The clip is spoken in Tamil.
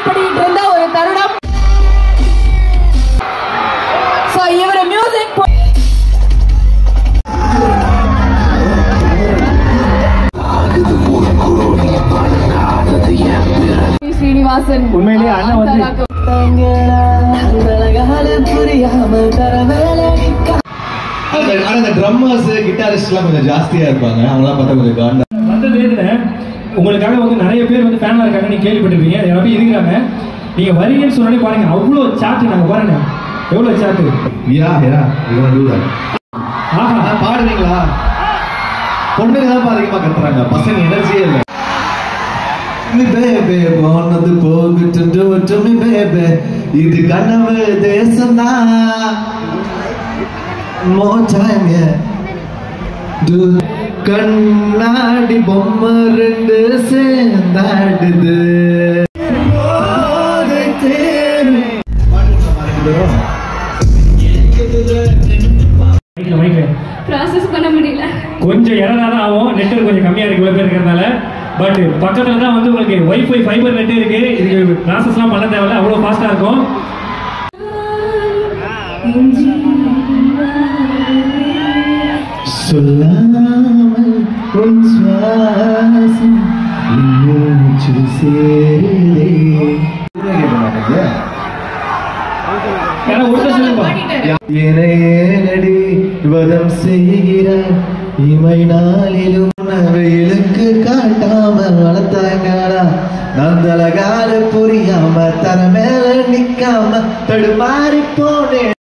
பண்ணிட்டு இருந்த ஒரு தருணம் சோ இவர் மியூசிக் ஸ்ரீனிவாசன் உண்மையிலேயே அண்ணன் வந்து- ஆனா இந்த ட்ரம்மர்ஸ் கிட்டாரிஸ்ட் எல்லாம் கொஞ்சம் ஜாஸ்தியா இருப்பாங்க அவங்களாம் பார்த்தா கொஞ்சம் காண்டா வந்தது எதுல உங்களுக்காக வந்து நிறைய பேர் வந்து ஃபேனா இருக்காங்க நீங்க கேள்விப்பட்டிருப்பீங்க எல்லாரும் இருக்கிறாங்க நீங்க வரீங்கன்னு சொன்னாலே பாருங்க அவ்வளோ சாட்டு நாங்க பாருங்க எவ்வளவு சாட்டு yeah yeah you want to that ஆஹா பாடுவீங்களா பொண்ணுங்க தான் அதிகமா கத்துறாங்க பசங்க எனர்ஜியே இல்ல Mi baby, போனது போகட்டும் to me baby இது கனவு தேசம்னா more time yeah Do கண்ணாடி பொம்மை ரெண்டு சேர்ந்தாடுது போதை தேரு. மைக்ல மைக்ல ப்ராசஸ் பண்ண முடியல கொஞ்சம் எரரா தான் ஆகும் நெட் கொஞ்சம் கம்மியா இருக்கு இவ்வளவு பேர் இருக்கிறதுனால பட் பக்கத்துல தான் வந்து உங்களுக்கு வைஃபை ஃபைபர் நெட் இருக்கு இதுக்கு ப்ராசஸ்லாம் பண்ண தேவையில்ல அவ்வளவு ஃபாஸ்டா இருக்கும் சொல்லாமல் உன் சுவாசம் என் மூச்சு சேரே. ஏன்னா ஒருத்தர் சொல்லுங்க என்னை ஏனடி வதம் செய்கிறாய் இமை நாளிலும் வெயிலுக்கு காட்டாம வளர்த்தாங்கடா நான் தலகால புரியாம தர மேல நிக்காம தடுமாறி போனேன்